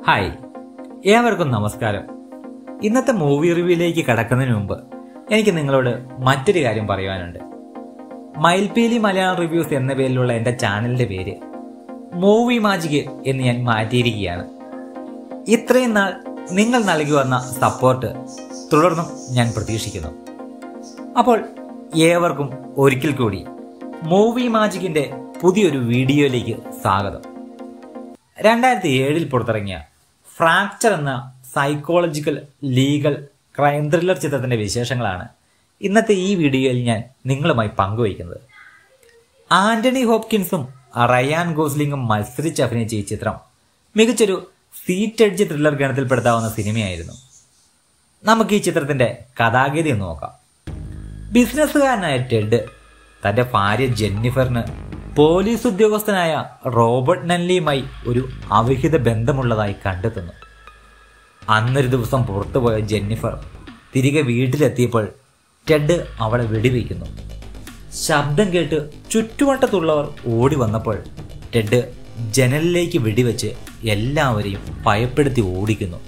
hi ഏവർക്കും നമസ്കാരം ഇന്നത്തെ മൂവി റിവ്യൂയിലേക്ക് കടക്കുന്നതിന് മുമ്പ് എനിക്ക് നിങ്ങളോട് മറ്റൊരു കാര്യം പറയുവാനുണ്ട് മയിൽപീലി മലയാളം റിവ്യൂസ് എന്ന പേരിലുള്ള എൻ്റെ ചാനലിന്റെ പേര് മൂവി മാജിക് എന്ന് ഞാൻ മാറ്റിയിരിക്കുകയാണ് ഇത്രയും നാൾ നിങ്ങൾ നൽകി വന്ന സപ്പോർട്ട് തുടർന്നും ഞാൻ പ്രതീക്ഷിക്കുന്നു അപ്പോൾ ഏവർക്കും ഒരിക്കൽ കൂടി മൂവി മാജിക്കിന്റെ പുതിയൊരു വീഡിയോയിലേക്ക് സ്വാഗതം രണ്ടായിരത്തി ഏഴിൽ പുറത്തിറങ്ങിയ ഫ്രാക്ചർ എന്ന സൈക്കോളജിക്കൽ ലീഗൽ ക്രൈം ത്രില്ലർ ചിത്രത്തിന്റെ വിശേഷങ്ങളാണ് ഇന്നത്തെ ഈ വീഡിയോയിൽ ഞാൻ നിങ്ങളുമായി പങ്കുവയ്ക്കുന്നത് ആന്റണി ഹോപ്കിൻസും റയാൻ ഗോസ്ലിംഗും മത്സരിച്ച് അഭിനയിച്ച ഈ ചിത്രം മികച്ചൊരു സീറ്റ് എഡ്ജ് ത്രില്ലർ ഗണത്തിൽപ്പെടുത്താവുന്ന സിനിമയായിരുന്നു നമുക്ക് ഈ ചിത്രത്തിന്റെ കഥാഗതി ഒന്ന് നോക്കാം ബിസിനസ്സുകാരനായ ടെഡ് തന്റെ ഭാര്യ ജെന്നിഫറിന് പോലീസ് ഉദ്യോഗസ്ഥനായ റോബർട്ട് നൻലിയുമായി ഒരു അവിഹിത ബന്ധമുള്ളതായി കണ്ടെത്തുന്നു അന്നൊരു ദിവസം പുറത്തുപോയ ജെന്നിഫർ തിരികെ വീട്ടിലെത്തിയപ്പോൾ ടെഡ് അവളെ വെടിവെക്കുന്നു ശബ്ദം കേട്ട് ചുറ്റുവട്ടത്തുള്ളവർ ഓടി വന്നപ്പോൾ ടെഡ് ജനലിലേക്ക് വെടിവെച്ച് എല്ലാവരെയും ഭയപ്പെടുത്തി ഓടിക്കുന്നു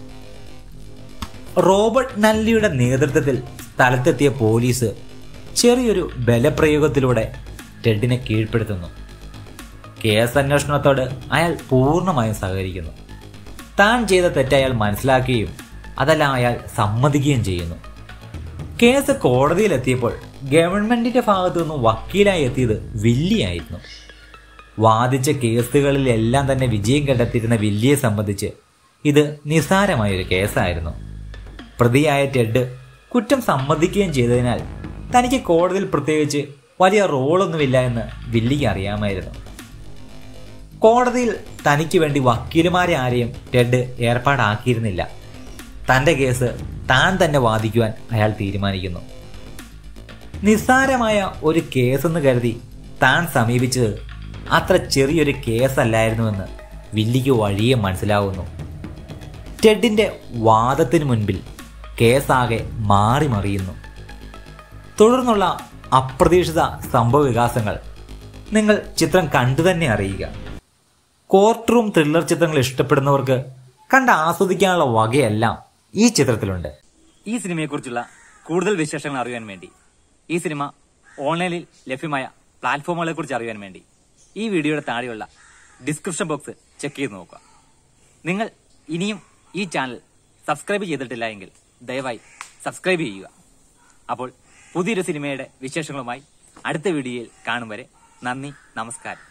റോബർട്ട് നല്ലിയുടെ നേതൃത്വത്തിൽ സ്ഥലത്തെത്തിയ പോലീസ് ചെറിയൊരു ബലപ്രയോഗത്തിലൂടെ ടെഡിനെ കീഴ്പ്പെടുത്തുന്നു കേസ് അന്വേഷണത്തോട് അയാൾ പൂർണ്ണമായും സഹകരിക്കുന്നു താൻ ചെയ്ത തെറ്റ് അയാൾ മനസ്സിലാക്കുകയും അതെല്ലാം അയാൾ സമ്മതിക്കുകയും ചെയ്യുന്നു കേസ് കോടതിയിലെത്തിയപ്പോൾ ഗവൺമെന്റിന്റെ ഭാഗത്തു നിന്നും വക്കീലായി എത്തിയത് വില്ലിയായിരുന്നു വാദിച്ച കേസുകളിലെല്ലാം തന്നെ വിജയം കണ്ടെത്തിയിരുന്ന വില്ലിയെ സംബന്ധിച്ച് ഇത് നിസ്സാരമായൊരു കേസായിരുന്നു പ്രതിയായ ടെഡ് കുറ്റം സമ്മതിക്കുകയും ചെയ്തതിനാൽ തനിക്ക് കോടതിയിൽ പ്രത്യേകിച്ച് വലിയ റോളൊന്നുമില്ല എന്ന് വില്ലിക്ക് അറിയാമായിരുന്നു കോടതിയിൽ തനിക്ക് വേണ്ടി വക്കീലുമാരെ ആരെയും ടെഡ് ഏർപ്പാടാക്കിയിരുന്നില്ല തന്റെ കേസ് താൻ തന്നെ വാദിക്കുവാൻ അയാൾ തീരുമാനിക്കുന്നു നിസ്സാരമായ ഒരു കേസെന്ന് കരുതി താൻ സമീപിച്ചത് അത്ര ചെറിയൊരു കേസല്ലായിരുന്നുവെന്ന് വില്ലിക്ക് വഴിയെ മനസ്സിലാവുന്നു ടെഡിന്റെ വാദത്തിന് മുൻപിൽ കേസാകെ മാറി മറിയുന്നു തുടർന്നുള്ള അപ്രതീക്ഷിത സംഭവ വികാസങ്ങൾ നിങ്ങൾ ചിത്രം കണ്ടു തന്നെ അറിയുക കോർട്ട് റൂം ത്രില്ലർ ചിത്രങ്ങൾ ഇഷ്ടപ്പെടുന്നവർക്ക് കണ്ട് ആസ്വദിക്കാനുള്ള വകയെല്ലാം ഈ ചിത്രത്തിലുണ്ട് ഈ സിനിമയെക്കുറിച്ചുള്ള കൂടുതൽ വിശേഷങ്ങൾ അറിയാൻ വേണ്ടി ഈ സിനിമ ഓൺലൈനിൽ ലഭ്യമായ പ്ലാറ്റ്ഫോമുകളെ കുറിച്ച് അറിയാൻ വേണ്ടി ഈ വീഡിയോയുടെ താഴെയുള്ള ഡിസ്ക്രിപ്ഷൻ ബോക്സ് ചെക്ക് ചെയ്ത് നോക്കുക നിങ്ങൾ ഇനിയും ഈ ചാനൽ സബ്സ്ക്രൈബ് ചെയ്തിട്ടില്ല എങ്കിൽ ദയവായി സബ്സ്ക്രൈബ് ചെയ്യുക അപ്പോൾ പുതിയൊരു സിനിമയുടെ വിശേഷങ്ങളുമായി അടുത്ത വീഡിയോയിൽ കാണും വരെ നന്ദി നമസ്കാരം